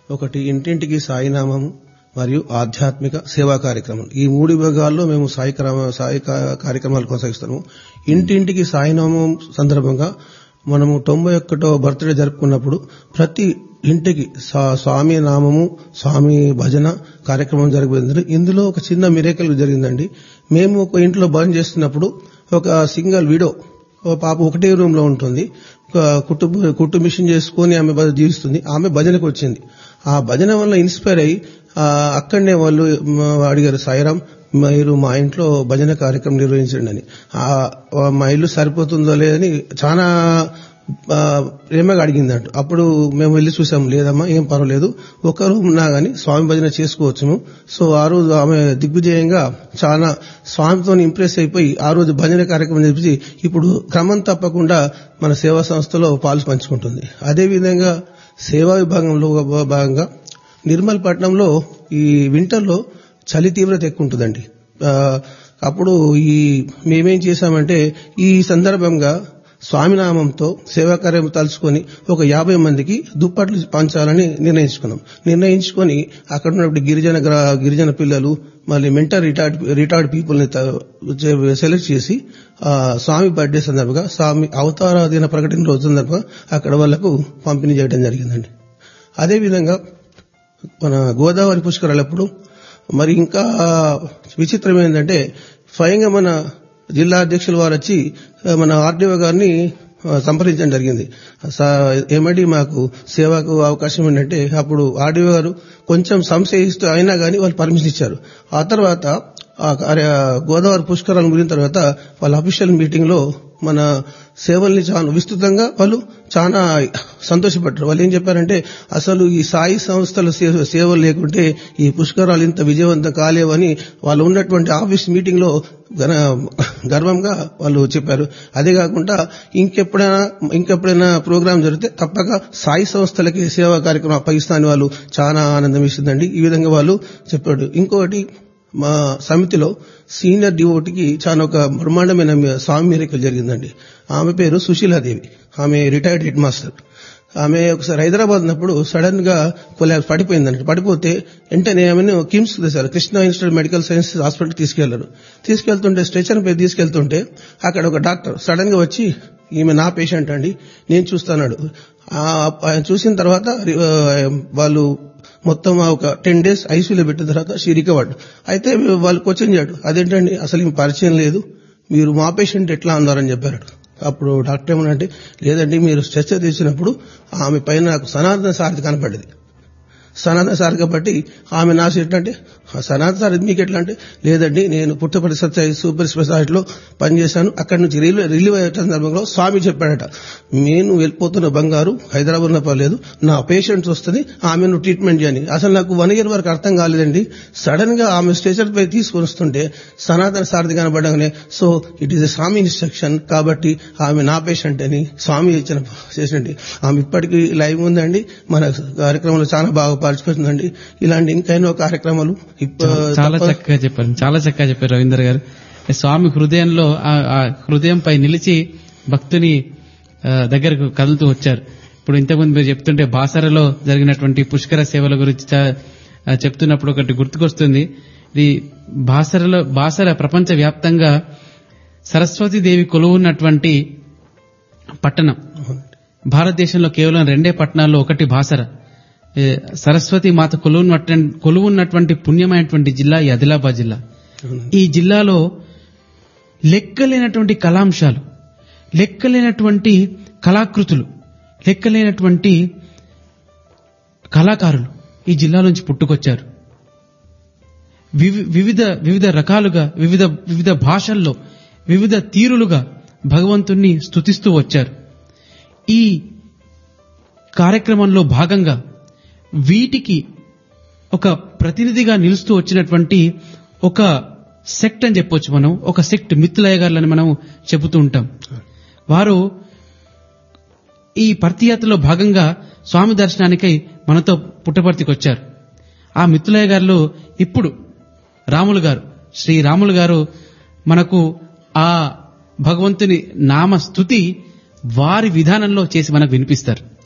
ఒకటి ఇంటింటికి సాయినామము మరియు ఆధ్యాత్మిక సేవా కార్యక్రమాలు ఈ మూడు విభాగాల్లో మేము సాయి క్రమ- సాయి కా- కార్యక్రమాలు కొనసాగిస్తాము ఇంటింటికి సాయినామం సందర్భంగా మనము తొంభై ఒక్కటో బర్త్డే జరుపుకున్నప్పుడు ప్రతి ఇంటికి స్వా- స్వామి నామము స్వామి భజన కార్యక్రమం జరిగింది ఇందులో ఒక చిన్న మిరేకల్ జరిగిందండి మేము ఒక ఇంట్లో భజన చేస్తున్నప్పుడు ఒక సింగల్ వీడియో ఓ పాప ఒకటే రూమ్ లో ఉంటుంది ఒక కుట్టు కుట్టు మిషన్ చేసుకుని ఆమె భజ- జీవిస్తుంది ఆమె భజనకు వచ్చింది ఆ భజన వల్ల ఇన్స్పైర్ అయ్యి ఆ, అక్కడనే వాళ్ళు మ, అడిగారు సాయిరాం మీరు మా ఇంట్లో భజన కార్యక్రమం నిర్వహించండి అని ఆ, మా ఇల్లు సరిపోతుందో లేదని చాలా ఆ, ప్రేమగా అడిగిందంట అప్పుడు మేము వెళ్ళి చూసాం లేదమ్మా ఏం పర్వాలేదు ఒక రూమ్ ఉన్నా గానీ స్వామి భజన చేసుకోవచ్చును సో ఆ రోజు ఆమె దిగ్విజయంగా చాలా స్వామితో ఇంప్రెస్ అయిపోయి ఆ రోజు భజన కార్యక్రమం చేసి ఇప్పుడు క్రమం తప్పకుండా మన సేవా సంస్థలో పాలు పంచుకుంటుంది అదేవిధంగా సేవా విభాగంలో ఒక భాగంగా నిర్మల్ పట్టణంలో ఈ వింటర్లో చలి తీవ్రత ఎక్కువ ఉంటుందండి ఆ, అప్పుడు ఈ మేమేం చేశామంటే ఈ సందర్భంగా స్వామినామంతో సేవా కార్యం తలుచుకొని ఒక యాభై మందికి దుప్పట్లు పంచాలని నిర్ణయించుకున్నాం నిర్ణయించుకొని అక్కడ ఉన్నప్పుడు గిరిజన గ్రా- గిరిజన పిల్లలు మళ్ళీ మెంటర్ రిటైర్డ్ రిటైర్డ్ పీపుల్ ని త- సెలెక్ట్ చేసి ఆ, స్వామి బర్త్డే సందర్భంగా స్వామి అవతార దిన ప్రకటన రోజు సందర్భంగా అక్కడ వాళ్లకు పంపిణీ చేయడం జరిగిందండి అదేవిధంగా మన గోదావరి పుష్కరాలప్పుడు మరి ఇంకా విచిత్రం ఏంటంటే స్వయంగా మన జిల్లా అధ్యక్షుల వారు వచ్చి ఆ, మన ఆర్డీఓ గారిని ఆ, సంప్రదించడం జరిగింది సా- ఏమండి మాకు సేవకు అవకాశం ఏంటంటే అప్పుడు ఆర్డీఓ గారు కొంచెం సంశయిస్తూ అయినా కానీ వాళ్ళు పర్మిషన్ ఇచ్చారు ఆ తర్వాత ఆ కార్య- గోదావరి పుష్కరాలను గురిన తర్వాత వాళ్ళ అఫీషియల్ మీటింగ్ లో మన సేవల్ని చాలా విస్తృతంగా వాళ్ళు చాలా సంతోషపడ్డారు వాళ్ళు ఏం చెప్పారంటే అసలు ఈ సాయి సంస్థల సే- సేవలు లేకుంటే ఈ పుష్కరాలు ఇంత విజయవంతం కాలేవని వాళ్ళు ఉన్నటువంటి ఆఫీస్ మీటింగ్ లో గన- గర్వంగా వాళ్ళు చెప్పారు అదే కాకుండా ఇంకెప్పుడైనా ఇంకెప్పుడైనా ప్రోగ్రాం జరిగితే తప్పక సాయి సంస్థలకి సేవా కార్యక్రమం అప్పగిస్తానని వాళ్ళు చాలా ఆనందం ఇస్తుందండి ఈ విధంగా వాళ్ళు చెప్పాడు ఇంకొకటి మా సమితిలో సీనియర్ డివోటికి చాలా ఒక బ్రహ్మాండమైన స్వామి మీరికలు జరిగిందండి ఆమె పేరు సుశీలాదేవి ఆమె రిటైర్డ్ హెడ్ మాస్టర్ ఆమె ఒకసారి హైదరాబాద్ ఉన్నప్పుడు సడన్ గా కొలాబ్స్ పడిపోయిందండి పడిపోతే వెంటనే ఆమెను కిమ్స్ తెశారు Krishna institute medical science hospital తీసుకెళ్లారు తీసుకెళ్తుంటే స్ట్రెచర్ పై తీసుకెళ్తుంటే అక్కడ ఒక డాక్టర్ సడన్ గా వచ్చి ఈమె నా పేషెంట్ అండి నేను చూస్తాన్నాడు ఆ- ఆయన చూసిన తర్వాత ఆ, వాళ్ళు మొత్తం ఆ ఒక టెన్ డేస్ ఐసీయూలో పెట్టిన తర్వాత షీ రికవర్డ్ అయితే వాళ్ళు క్వశ్చన్ చేయడు అదేంటండి అసలు ఈమె పరిచయం లేదు మీరు మా పేషెంట్ ఎట్లా అన్నారని చెప్పారు అప్పుడు డాక్టర్ ఏమనంటే లేదండి మీరు స్ట్రెచర్ తీసినప్పుడు ఆమె పైన నాకు సనాతన సారథి కనపడింది సనాతన సార్ కాబట్టి ఆమె నా సీట్ అంటే "ఆ సనాతన సార్ ఇది మీకు ఎట్లా అంటే లేదండి నేను పుట్టపర్తి సత్య సూపర్ స్పెషాలిటీలో పనిచేశాను అక్కడి నుంచి రిలీవ్ రిలీవ్ అయ్యే సందర్భంలో స్వామి చెప్పాడట నేను వెళ్ళిపోతున్న బంగారు హైదరాబాద్ లో పర్లేదు నా పేషెంట్స్ వస్తుంది ఆమెను ట్రీట్మెంట్ చేయని అసలు నాకు వన్ ఇయర్ వరకు అర్థం కాలేదండి సడన్ గా ఆమె స్టేషన్ పై తీసుకొని వస్తుంటే సనాతన సారథి కనబడగానే so it is a swami instruction కాబట్టి ఆమె నా పేషెంట్ అని స్వామి ఇచ్చిన చేసినట్టు ఆమె ఇప్పటికీ లైవ్ ఉందండి మన కార్యక్రమంలో చాలా బాగా పాల్చుకుంటుందండి ఇలాంటి ఇంకా ఎన్నో కార్యక్రమాలు ఇప్ప- చాలా తప్ప- చక్కగా చెప్పారు చాలా చక్కగా చెప్పారు రవీంద్ర గారు స్వామి హృదయంలో ఆ- ఆ హృదయంపై నిలిచి భక్తుని ఆ, దగ్గరకు కదులుతూ వచ్చారు ఇప్పుడు ఇంతకుముందు మీరు చెప్తుంటే బాసరలో జరిగినటువంటి పుష్కర సేవల గురించి చ- ఆ, చెప్తున్నప్పుడు ఒకటి గుర్తుకొస్తుంది ఇది బాసరలో బాసర ప్రపంచ వ్యాప్తంగా సరస్వతీదేవి కొలువున్నటువంటి పట్టణం భారతదేశంలో కేవలం రెండే పట్టణాల్లో ఒకటి బాసర ఏ, సరస్వతి మాత కొలువున్నటువంటి కొలువున్నటువంటి పుణ్యమైనటువంటి జిల్లా ఈ ఆదిలాబాద్ జిల్లా ఈ జిల్లాలో లెక్కలేనటువంటి కళాంశాలు లెక్కలేనటువంటి కళాకృతులు లెక్కలేనటువంటి కళాకారులు ఈ జిల్లా నుంచి పుట్టుకొచ్చారు వివి- వివిధ వివిధ రకాలుగా వివిధ వివిధ భాషల్లో వివిధ తీరులుగా భగవంతుణ్ణి స్తుతిస్తూ వచ్చారు ఈ కార్యక్రమంలో భాగంగా వీటికి ఒక ప్రతినిధిగా నిలుస్తూ వచ్చినటువంటి ఒక సెక్ట్ అని చెప్పొచ్చు మనం ఒక సెక్ట్ మిత్తులయ్య గారులని మనం చెబుతూ ఉంటాం వారు ఈ పర్తియాత్రలో భాగంగా స్వామి దర్శనానికై మనతో పుట్టపర్తికి వచ్చారు ఆ మిత్రులయ్య గారు ఇప్పుడు రాములు గారు శ్రీ రాములు గారు మనకు ఆ భగవంతుని నామ స్తుతి వారి విధానంలో చేసి మనకు వినిపిస్తారు